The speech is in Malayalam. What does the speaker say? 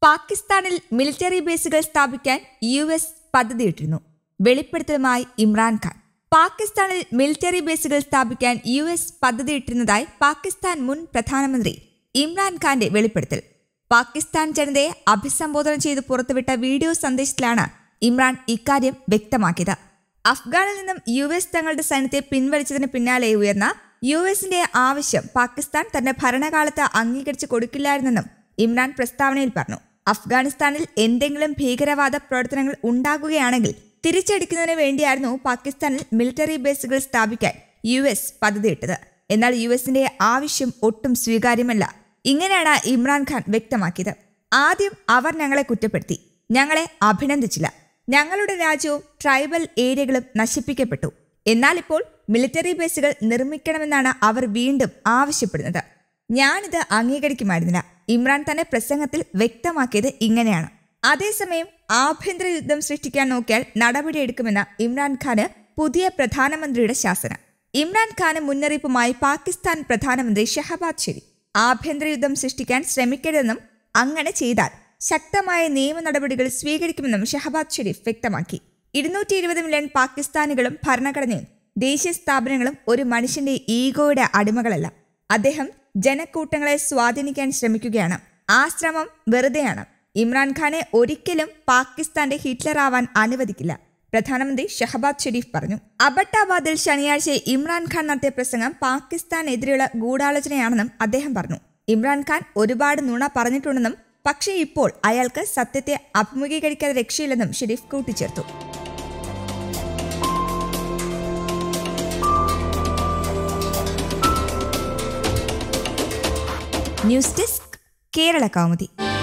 പാകിസ്ഥാനിൽ മിലിറ്ററി ബേസുകൾ സ്ഥാപിക്കാൻ യു എസ് പദ്ധതിയിട്ടിരുന്നു വെളിപ്പെടുത്തലുമായി ഇമ്രാൻഖാൻ പാകിസ്ഥാനിൽ മിലിറ്ററി ബേസുകൾ സ്ഥാപിക്കാൻ യു എസ് പദ്ധതിയിട്ടിരുന്നതായി പാകിസ്ഥാൻ മുൻ പ്രധാനമന്ത്രി ഇമ്രാൻഖാന്റെ വെളിപ്പെടുത്തൽ പാകിസ്ഥാൻ ജനതയെ അഭിസംബോധന ചെയ്ത് പുറത്തുവിട്ട വീഡിയോ സന്ദേശത്തിലാണ് ഇമ്രാൻ ഇക്കാര്യം വ്യക്തമാക്കിയത് അഫ്ഗാനിൽ നിന്നും യു എസ് തങ്ങളുടെ സൈന്യത്തെ പിൻവലിച്ചതിന് പിന്നാലെ ഉയർന്ന യു എസിന്റെ ആവശ്യം പാകിസ്ഥാൻ തന്റെ ഭരണകാലത്ത് അംഗീകരിച്ചു കൊടുക്കില്ലായിരുന്നെന്നും ഇമ്രാൻ പ്രസ്താവനയിൽ പറഞ്ഞു അഫ്ഗാനിസ്ഥാനിൽ എന്തെങ്കിലും ഭീകരവാദ പ്രവർത്തനങ്ങൾ ഉണ്ടാകുകയാണെങ്കിൽ തിരിച്ചടിക്കുന്നതിന് വേണ്ടിയായിരുന്നു പാകിസ്ഥാനിൽ മിലിറ്ററി ബേസുകൾ സ്ഥാപിക്കാൻ യു എസ് പദ്ധതിയിട്ടത് എന്നാൽ യു എസിന്റെ ആവശ്യം ഒട്ടും സ്വീകാര്യമല്ല ഇങ്ങനെയാണ് ഇമ്രാൻഖാൻ വ്യക്തമാക്കിയത് ആദ്യം അവർ ഞങ്ങളെ കുറ്റപ്പെടുത്തി ഞങ്ങളെ അഭിനന്ദിച്ചില്ല ഞങ്ങളുടെ രാജ്യവും ട്രൈബൽ ഏരിയകളും നശിപ്പിക്കപ്പെട്ടു എന്നാൽ ഇപ്പോൾ മിലിറ്ററി ബേസുകൾ നിർമ്മിക്കണമെന്നാണ് അവർ വീണ്ടും ആവശ്യപ്പെടുന്നത് ഞാനിത് അംഗീകരിക്കുമായിരുന്നില്ല ഇമ്രാൻ തന്റെ പ്രസംഗത്തിൽ വ്യക്തമാക്കിയത് ഇങ്ങനെയാണ് അതേസമയം ആഭ്യന്തര യുദ്ധം സൃഷ്ടിക്കാൻ നോക്കിയാൽ നടപടിയെടുക്കുമെന്ന ഇമ്രാൻഖാന് പുതിയ പ്രധാനമന്ത്രിയുടെ ശാസന ഇമ്രാൻഖാന് മുന്നറിയിപ്പുമായി പാകിസ്ഥാൻ പ്രധാനമന്ത്രി ഷഹബാദ് ഷെരീഫ് ആഭ്യന്തര യുദ്ധം സൃഷ്ടിക്കാൻ ശ്രമിക്കരുതെന്നും അങ്ങനെ ചെയ്താൽ ശക്തമായ നിയമ നടപടികൾ സ്വീകരിക്കുമെന്നും ഷഹബാദ് ഷെരീഫ് വ്യക്തമാക്കി ഇരുന്നൂറ്റി ഇരുപത് മില്യൺ പാകിസ്ഥാനികളും ഭരണഘടനയും ദേശീയ സ്ഥാപനങ്ങളും ഒരു മനുഷ്യന്റെ ഈഗോയുടെ അടിമകളല്ല അദ്ദേഹം ജനക്കൂട്ടങ്ങളെ സ്വാധീനിക്കാൻ ശ്രമിക്കുകയാണ് ആ ശ്രമം വെറുതെയാണ് ഇമ്രാൻഖാനെ ഒരിക്കലും പാകിസ്ഥാന്റെ ഹിറ്റ്ലർ ആവാൻ അനുവദിക്കില്ല പ്രധാനമന്ത്രി ഷഹബാദ് ഷെരീഫ് പറഞ്ഞു അബട്ടാബാദിൽ ശനിയാഴ്ച ഇമ്രാൻഖാൻ നടത്തിയ പ്രസംഗം പാകിസ്ഥാനെതിരെയുള്ള ഗൂഢാലോചനയാണെന്നും അദ്ദേഹം പറഞ്ഞു ഇമ്രാൻഖാൻ ഒരുപാട് നുണ പറഞ്ഞിട്ടുണ്ടെന്നും പക്ഷേ ഇപ്പോൾ അയാൾക്ക് സത്യത്തെ അഭിമുഖീകരിക്കാതെ രക്ഷയില്ലെന്നും ഷെരീഫ് കൂട്ടിച്ചേർത്തു ന്യൂസ് ഡെസ്ക് കേരള കൗമുദി